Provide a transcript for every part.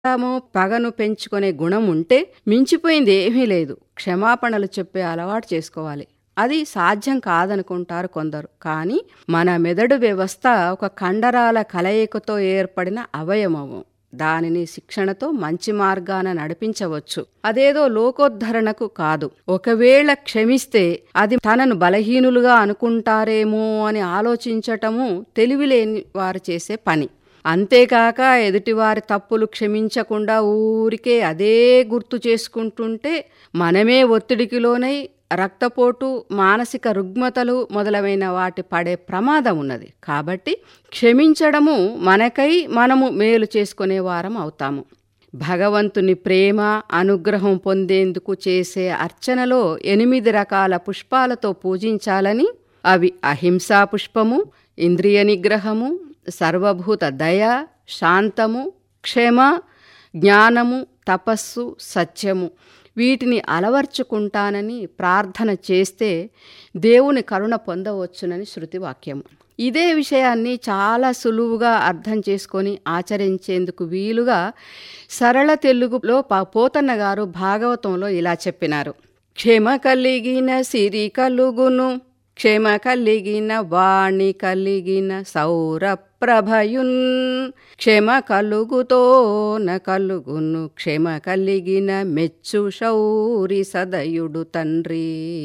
తాము పగను పెంచుకునే గుణం ఉంటే మించిపోయింది ఏమీ లేదు క్షమాపణలు చెప్పే అలవాటు చేసుకోవాలి అది సాధ్యం కాదనుకుంటారు కొందరు కానీ మన మెదడు వ్యవస్థ ఒక కండరాల కలయికతో ఏర్పడిన అవయవము దానిని శిక్షణతో మంచి మార్గాన నడిపించవచ్చు అదేదో లోకోద్ధరణకు కాదు ఒకవేళ క్షమిస్తే అది తనను బలహీనులుగా అనుకుంటారేమో అని ఆలోచించటము తెలివిలేని వారు చేసే పని అంతేకాక ఎదుటివారి తప్పులు క్షమించకుండా ఊరికే అదే గుర్తు చేసుకుంటుంటే మనమే ఒత్తిడికి లోనై రక్తపోటు మానసిక రుగ్మతలు మొదలైన వాటి పడే ప్రమాదం ఉన్నది కాబట్టి క్షమించడము మనకై మనము మేలు చేసుకునే వారం అవుతాము భగవంతుని ప్రేమ అనుగ్రహం పొందేందుకు చేసే అర్చనలో ఎనిమిది రకాల పుష్పాలతో పూజించాలని అవి అహింసా పుష్పము ఇంద్రియ నిగ్రహము సర్వభూత దయ శాంతము క్షమ జ్ఞానము తపస్సు సత్యము వీటిని అలవర్చుకుంటానని ప్రార్థన చేస్తే దేవుని కరుణ పొందవచ్చునని శృతివాక్యము ఇదే విషయాన్ని చాలా సులువుగా అర్థం చేసుకొని ఆచరించేందుకు వీలుగా సరళ తెలుగులో పోతన్న గారు భాగవతంలో ఇలా చెప్పినారు క్షమ కలిగిన సిరి కలుగును క్షమ కలిగిన వాణి కలిగిన సౌరప్రభయున్ క్షమ కలుగుతోన కలుగును క్షమ కలిగిన మెచ్చు శౌరి సదయుడు తండ్రి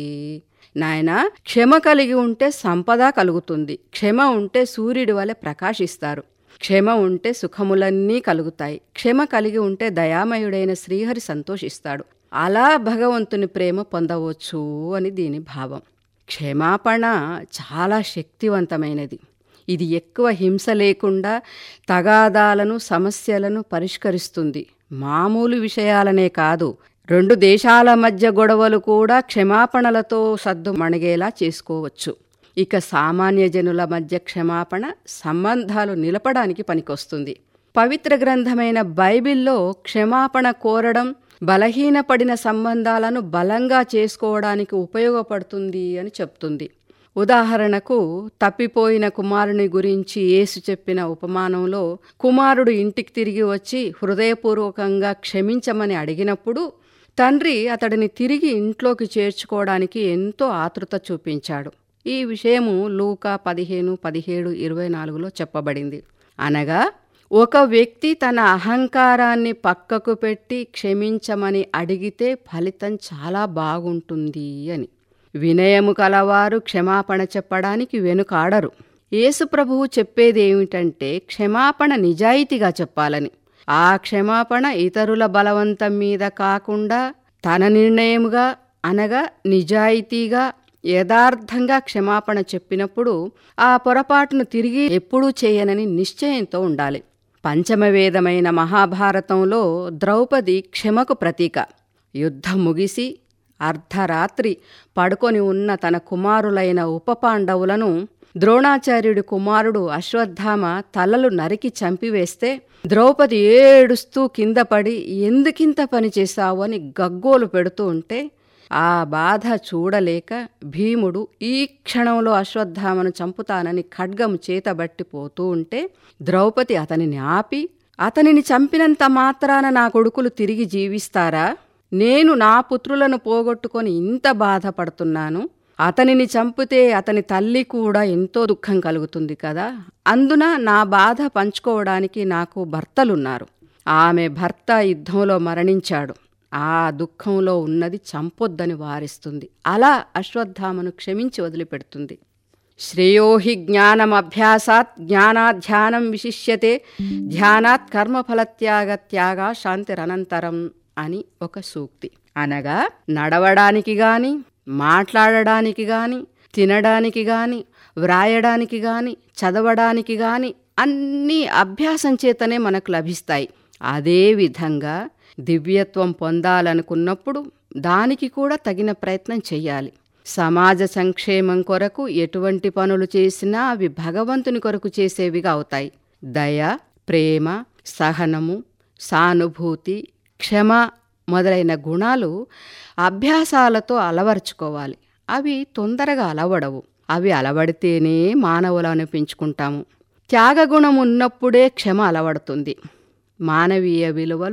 నాయన క్షమ కలిగి ఉంటే సంపద కలుగుతుంది క్షమ ఉంటే సూర్యుడి వలె ప్రకాశిస్తారు క్షమ ఉంటే సుఖములన్నీ కలుగుతాయి క్షమ కలిగి ఉంటే దయామయుడైన శ్రీహరి సంతోషిస్తాడు అలా భగవంతుని ప్రేమ పొందవచ్చు అని దీని భావం క్షమాపణ చాలా శక్తివంతమైనది ఇది ఎక్కువ హింస లేకుండా తగాదాలను సమస్యలను పరిష్కరిస్తుంది మామూలు విషయాలనే కాదు రెండు దేశాల మధ్య గొడవలు కూడా క్షమాపణలతో సద్దు మణిగేలా చేసుకోవచ్చు ఇక సామాన్య జనుల మధ్య క్షమాపణ సంబంధాలు నిలపడానికి పనికొస్తుంది పవిత్ర గ్రంథమైన బైబిల్లో క్షమాపణ కోరడం బలహీనపడిన సంబంధాలను బలంగా చేసుకోవడానికి ఉపయోగపడుతుంది అని చెప్తుంది ఉదాహరణకు తప్పిపోయిన కుమారుని గురించి యేసు చెప్పిన ఉపమానంలో కుమారుడు ఇంటికి తిరిగి వచ్చి హృదయపూర్వకంగా క్షమించమని అడిగినప్పుడు తండ్రి అతడిని తిరిగి ఇంట్లోకి చేర్చుకోవడానికి ఎంతో ఆతృత చూపించాడు ఈ విషయము లూకా పదిహేను పదిహేడు ఇరవై నాలుగులో చెప్పబడింది అనగా ఒక వ్యక్తి తన అహంకారాన్ని పక్కకు పెట్టి క్షమించమని అడిగితే ఫలితం చాలా బాగుంటుంది అని వినయము కలవారు క్షమాపణ చెప్పడానికి వెనుకాడరు యేసుప్రభువు చెప్పేది ఏమిటంటే క్షమాపణ నిజాయితీగా చెప్పాలని ఆ క్షమాపణ ఇతరుల బలవంతం మీద కాకుండా తన నిర్ణయముగా అనగా నిజాయితీగా యథార్థంగా క్షమాపణ చెప్పినప్పుడు ఆ పొరపాటును తిరిగి ఎప్పుడూ చేయనని నిశ్చయంతో ఉండాలి పంచమవేదమైన మహాభారతంలో ద్రౌపది క్షమకు ప్రతీక యుద్ధం ముగిసి అర్ధరాత్రి పడుకొని ఉన్న తన కుమారులైన ఉపపాండవులను ద్రోణాచార్యుడి కుమారుడు అశ్వత్థామ తలలు నరికి చంపివేస్తే ద్రౌపది ఏడుస్తూ కింద పడి ఎందుకింత పని చేశావు అని గగ్గోలు పెడుతూ ఉంటే ఆ బాధ చూడలేక భీముడు ఈ క్షణంలో అశ్వత్థామను చంపుతానని ఖడ్గము చేతబట్టి పోతూ ఉంటే ద్రౌపది అతనిని ఆపి అతనిని చంపినంత మాత్రాన నా కొడుకులు తిరిగి జీవిస్తారా నేను నా పుత్రులను పోగొట్టుకొని ఇంత బాధపడుతున్నాను అతనిని చంపితే అతని తల్లి కూడా ఎంతో దుఃఖం కలుగుతుంది కదా అందున నా బాధ పంచుకోవడానికి నాకు భర్తలున్నారు ఆమె భర్త యుద్ధంలో మరణించాడు ఆ దుఃఖంలో ఉన్నది చంపొద్దని వారిస్తుంది అలా అశ్వత్థామను క్షమించి వదిలిపెడుతుంది శ్రేయోహి జ్ఞానమభ్యాసాత్ జ్ఞానాధ్యానం విశిష్యతే ధ్యానాత్ కర్మఫలత్యాగ త్యాగ శాంతిరనంతరం అని ఒక సూక్తి అనగా నడవడానికి గాని మాట్లాడడానికి గాని తినడానికి గాని వ్రాయడానికి గాని చదవడానికి గాని అన్నీ అభ్యాసం చేతనే మనకు లభిస్తాయి అదేవిధంగా దివ్యత్వం పొందాలనుకున్నప్పుడు దానికి కూడా తగిన ప్రయత్నం చెయ్యాలి సమాజ సంక్షేమం కొరకు ఎటువంటి పనులు చేసినా అవి భగవంతుని కొరకు చేసేవిగా అవుతాయి దయ ప్రేమ సహనము సానుభూతి క్షమ మొదలైన గుణాలు అభ్యాసాలతో అలవర్చుకోవాలి అవి తొందరగా అలవడవు అవి అలవడితేనే మానవులు అనిపించుకుంటాము త్యాగగుణం ఉన్నప్పుడే క్షమ అలవడుతుంది మానవీయ విలువలు